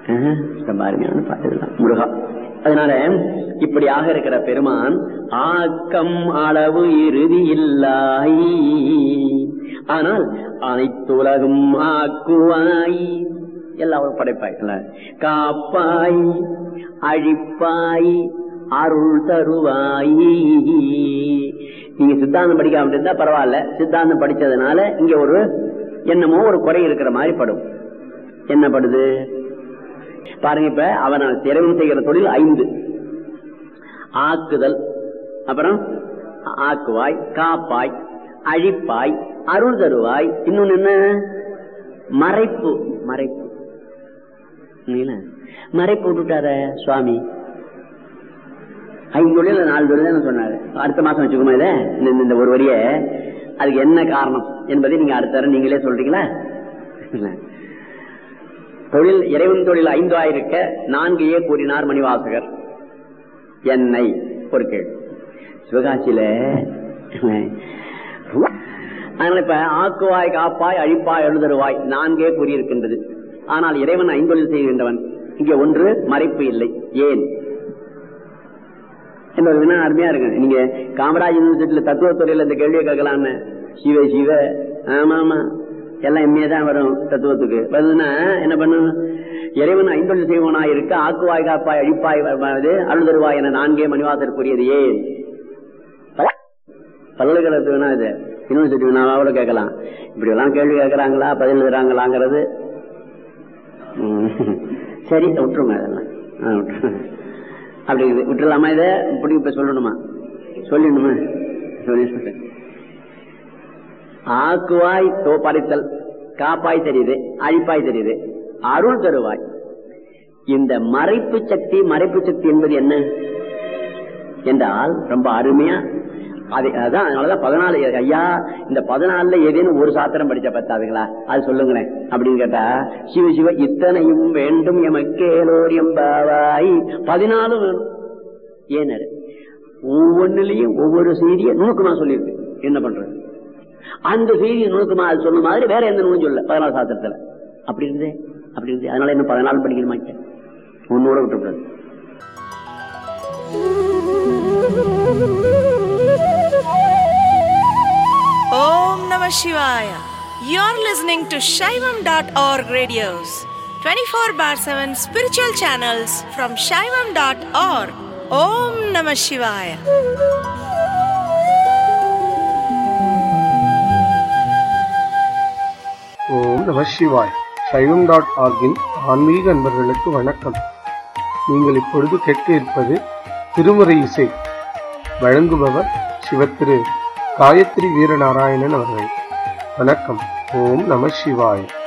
ஆஹ், ரொம்ப அருமையான பாட்டு இதெல்லாம் முருகா அதனால இப்படியாக இருக்கிற பெருமான் ஆக்கம் அளவு இறுதி இல்லாய் ஆனால் அனைத்துலகும் ஆக்குவாய் எல்லாரும் படைப்பாய் அல்ல? காப்பாய் அழிப்பாய் அருள் தருவாய் நீங்க சித்தாந்தம் படிக்காம இருந்தா பரவாயில்ல சித்தாந்தம் படிச்சதுனால இங்க ஒரு என்னமோ ஒரு குறை இருக்கிற மாதிரி படும் என்ன படுது பாருங்க இப்ப அவன் திறவு செய்கிற தொழில் ஐந்து ஆக்குதல் அப்புறம் ஆக்குவாய் காப்பாய் அழிப்பாய் அருள் தருவாய் இன்னொன்னு என்ன மறைப்பு மறைப்பு இல்லைங்களா? மறைப்பு விட்டுட்டார சுவாமி ஐந்து தொழில் நாலு தொழில் தான் சொன்னாரு அடுத்த மாசம் வச்சுக்கோமா இதை இந்த- இந்த ஒரு வரிய அதுக்கு என்ன காரணம் என்பதை நீங்க அடுத்த தரம் நீங்களே சொல்றீங்களா இல்ல. தொழில் இறைவன் தொழில் ஐந்து ஆயிருக்க நான்கு ஏ கூறினார் மணிவாசகர் என்னை ஒரு கேள்வி சிவகாசியில அதனால இப்ப ஆக்குவாய் காப்பாய் அழிப்பாய் எழுதருவாய் நான்கே கூறியிருக்கின்றது ஆனால் இறைவன் ஐந்தொழில் செய்கின்றவன் இங்க ஒன்று மறைப்பு இல்லை ஏன் என்பது வினா அருமையா இருக்கு நீங்க காமராஜ் யூனிவர்சிட்டியில தத்துவத்துறையில இந்த கேள்வியை கேட்கலான்னு சிவ சிவ ஆமா ஆமா எல்லாம் எம்ஏ தான் வரும் தத்துவத்துக்கு வருதுன்னா என்ன பண்ணும் இறைவன் ஐந்தொழில் செய்வனாய் இருக்க ஆக்குவாய் காப்பாய் அழிப்பாய் வருவது அருள் தருவாய் என நான்கே மணிவாசர் கூறியது ஏன் பல்கலைக்கழகத்து வேணா இது யூனிவர்சிட்டி வேணாவோட கேட்கலாம் இப்படி எல்லாம் கேள்வி கேட்கறாங்களா பதில் எழுதுறாங்களாங்கிறது ம். சரி விட்டுருங்க அதெல்லாம் ஆ, விட்டுருங்க. அப்படி இது விட்டுலாமா இதை இப்படி இப்ப சொல்லணுமா சொல்லணுமா சொல்லி சொல்றேன் ஆக்குவாய் தோப்பறித்தல் காப்பாய் தெரியுது அழிப்பாய் தெரியுது அருள் தருவாய் இந்த மறைப்பு சக்தி மறைப்பு சக்தி என்பது என்ன என்றால் ரொம்ப அருமையா அது அதான் அதனாலதான் பதினாலு ஐயா இந்த பதினாலுல ஏதேனும் ஒரு சாத்திரம் படிச்ச பத்தாதுங்களா அது சொல்லுங்களேன் அப்படின்னு கேட்டா சிவ சிவ இத்தனையும் வேண்டும் எமக்கேலோர் எம்பாவாய் பதினாலு வேணும் ஏனர் ஒவ்வொன்னுலயும் ஒவ்வொரு செய்தியை நுணுக்கமா சொல்லியிருக்கு என்ன பண்றது அந்த செய்தியை நுணுக்கமா அது சொன்ன மாதிரி வேற எந்த நூலும் சொல்ல பதினாலு சாத்திரத்துல அப்படி இருந்தே அப்படி இருந்தே அதனால என்ன பதினாலு படிக்க மாட்டேன் ஒன்னோட விட்டுக்கூடாது Om Namah Shivaya. You're listening to Shaivam.org radios, 24 bar 7 spiritual channels from Shaivam.org. Om Namah Shivaya. ஓம் நம சிவாய் சைவம் டாட் ஆர்கின் ஆன்மீக அன்பர்களுக்கு வணக்கம் நீங்கள் இப்பொழுது கேட்க இருப்பது திருமுறை இசை வழங்குபவர் சிவத்திரு காயத்ரி வீரநாராயணன் அவர்கள் வணக்கம் ஓம் நம சிவாய்